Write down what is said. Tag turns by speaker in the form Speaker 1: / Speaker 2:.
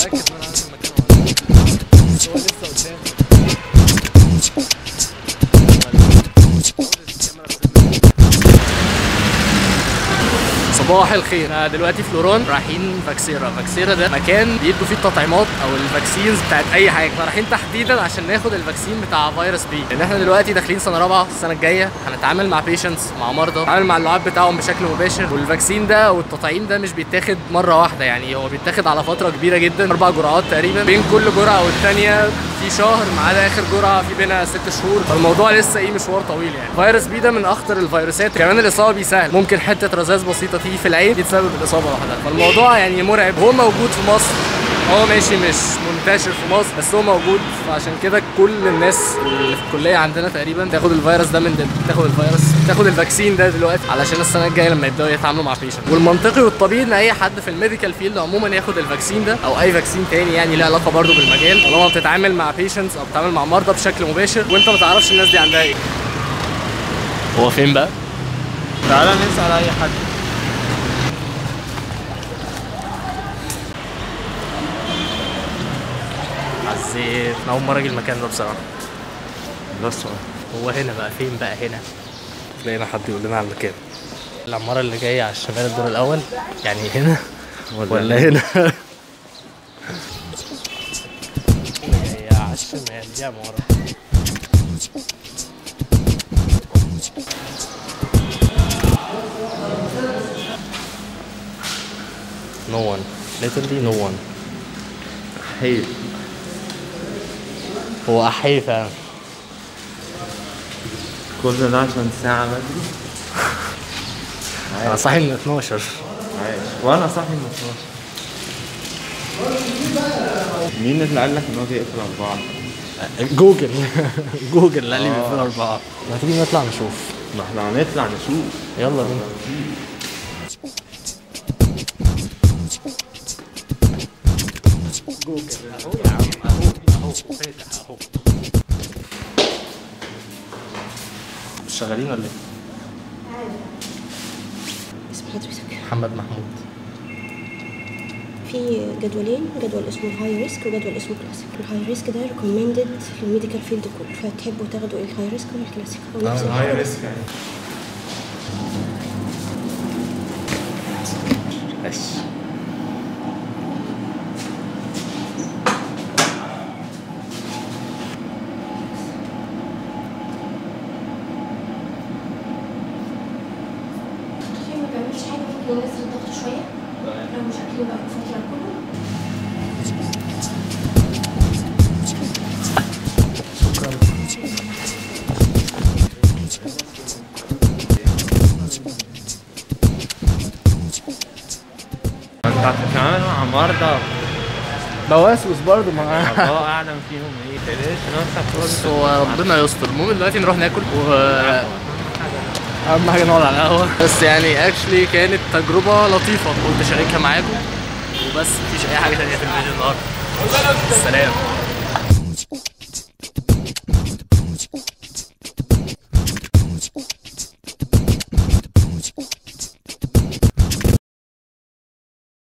Speaker 1: متأكد ان انا عارف المكان ولا لا. بس هو لسه قدام صباح الخير انا دلوقتي في لوران رايحين فاكسيرا فاكسيرا ده مكان بيدوا فيه التطعيمات او الفاكسينز بتاعت اي حاجه احنا رايحين تحديدا عشان ناخد الفاكسين بتاع فيروس بي لان احنا دلوقتي داخلين سنه رابعه السنه الجايه هنتعامل مع بيشنتس مع مرضى هنتعامل مع اللعاب بتاعهم بشكل مباشر والفاكسين ده او التطعيم ده مش بيتاخد مره واحده يعني هو بيتاخد على فتره كبيره جدا اربع جرعات تقريبا بين كل جرعه والتانيه في شهر ما عدا اخر جرعه في بينها ست شهور فالموضوع لسه ايه مشوار طويل يعني فيروس بي ده من اخطر الفيروسات كمان الاصابه بيه سهل ممكن حته رذاذ بسيطه تيجي في العين دي تسبب الاصابه لوحدها فالموضوع يعني مرعب هو موجود في مصر هو ماشي مش منتشر في مصر بس هو موجود فعشان كده كل الناس اللي في الكليه عندنا تقريبا تاخد الفيروس ده من دل... تاخد الفيروس تاخد الفاكسين ده دلوقتي علشان السنه الجايه لما يبداوا يتعاملوا مع بيشنت والمنطقي والطبيعي ان اي حد في الميديكال فيلد عموما ياخد الفاكسين ده او اي فاكسين تاني يعني له علاقه برضه بالمجال طالما بتتعامل مع بيشنتس او بتتعامل مع مرضى بشكل مباشر وانت ما تعرفش الناس دي عندها ايه هو فين بقى؟
Speaker 2: تعالى نسأل أي حد
Speaker 1: عزيز انا اول مره اجي المكان ده بصراحه
Speaker 2: ده السؤال
Speaker 1: هو هنا بقى فين بقى هنا لقينا حد يقول لنا على المكان العمارة اللي جاية على الشمال الدور الأول يعني هنا ولا هنا جاية على الشمال دي عمارة No one literally no one
Speaker 2: حي
Speaker 1: هو أحيي فعلا
Speaker 2: كل ده عشان ساعة بدري
Speaker 1: أنا صاحي من 12
Speaker 2: عايش وأنا صاحي من 12 مين اللي قال لك إن هو بيقفل أربعة؟
Speaker 1: جوجل جوجل اللي قال لي بيقفل أربعة ما تيجي نطلع نشوف
Speaker 2: ما احنا هنطلع نشوف
Speaker 1: يلا بينا جوجل اهو يا عم اهو اهو فاتح اهو مش شغالين ولا ايه؟
Speaker 3: اسم حضرتك
Speaker 1: محمد محمود
Speaker 3: في جدولين جدول اسمه الهاي ريسك وجدول اسمه كلاسيك الهاي ريسك ده ريكومندد للميديكال فيلد كله فتحبوا تاخدوا الهاي ريسك ولا الكلاسيك هو نفس الحاجة.
Speaker 2: ريسك يعني
Speaker 1: ماشي
Speaker 3: عشان ما بيعملش حاجه ممكن ينزل الضغط شويه لو مش اكلين بقى الفتره كله
Speaker 2: أنت هتتعامل مع مرضى
Speaker 1: بواسوس برضه معاه
Speaker 2: الله أعلم فيهم إيه تقلقش نفسك
Speaker 1: بس هو ربنا يستر المهم دلوقتي نروح ناكل و اهم حاجه نقعد على القهوه بس يعني اكشلي كانت تجربه لطيفه قلت اشاركها معاكم وبس مفيش اي حاجه تانية في الفيديو النهارده سلام